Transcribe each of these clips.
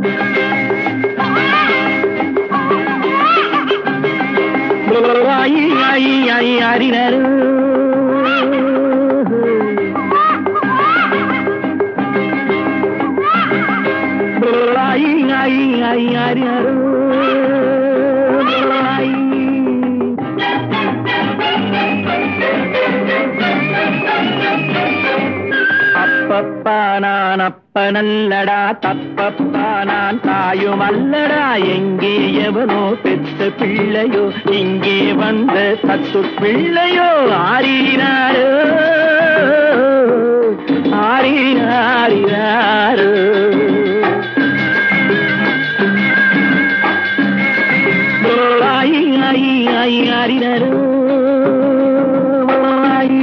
ஆயி ஆயி ஆயி ஆரினரு ஆயி ஆயி ஆயி ஆரினரு ஆயி அப்பப்பா நான் அப்பனல்லடா தப்பப்பா நான் தாயும் அல்லடா எங்கே எவனோ பெத்த பிள்ளையோ இங்கே வந்த தத்து பிள்ளையோ ஆறினாரோ ஆறினாரினாரோ ஆயி ஆயி ஆயி ஆறினாரோ ஆயி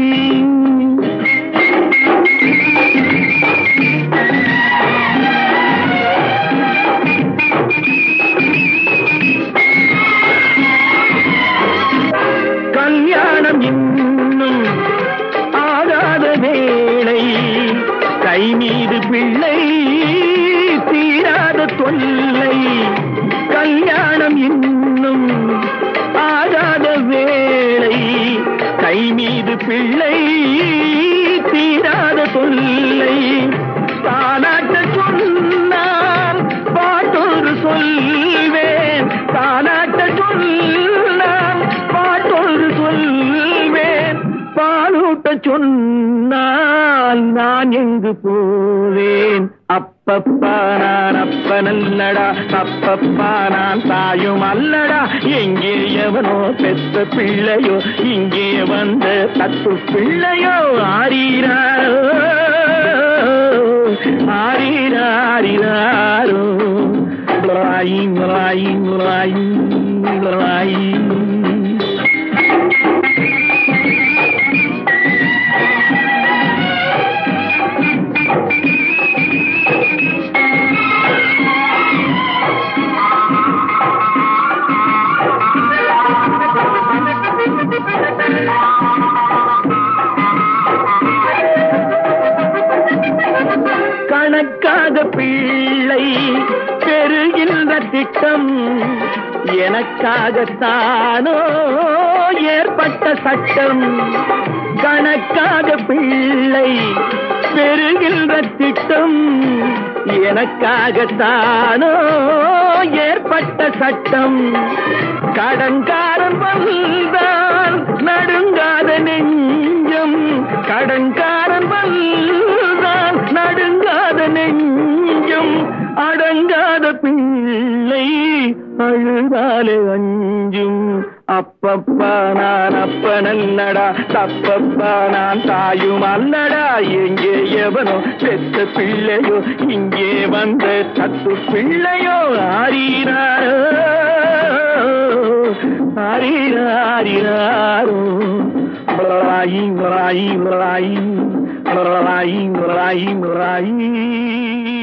கல்யாணம் இன்னும் ஆகாத வேளை கை மீது பிள்ளை தீராத தொல்லை கல்யாணம் இன்னும் ஆகாத வேளை கை மீது பிள்ளை தீராத தொல்லை தானாட்ட சொன்னால் பாட்டொரு சொல்வேன் தானாட்ட சொன்னால் பாட்டொரு சொல்வேன் பாலூட்ட சொன்னால் நான் எங்கு போவேன் அப்பப்பா நான் அப்பனல்லடா தப்பப்பா நான் தாயும் அல்லடா எங்கே எவனோ பெத்த பிள்ளையோ இங்கே வந்த தத்து பிள்ளையோ ஆறீராரோ ஆறீராரிராரோ ராயி ராயி ராயி ராயி கணக்காக பிள்ளை பெறுகின்ற திட்டம் எனக்காகத்தானோ ஏற்பட்ட சட்டம் கணக்காக பிள்ளை பெறுகின்ற திட்டம் எனக்காகத்தானோ ஏற்பட்ட சட்டம் கடன்காரன் வந்தால் நடுங்காத நெஞ்சம் கடன்காரன் வந்தால் நடுங்காத நெஞ்சம் அடங்காத பிள்ளை அழுதாலே அஞ்சும் அப்பப்பா நான் அப்பனல்லடா தப்பப்பா நான் தாயும் அல்லடா எங்கே எவனோ பெத்த பிள்ளையோ இங்கே வந்த தத்து பிள்ளையோ ஆறீராரோ ஆறீராரிராரோ ராயி ராயி ராயி ராயி ராயி ராயி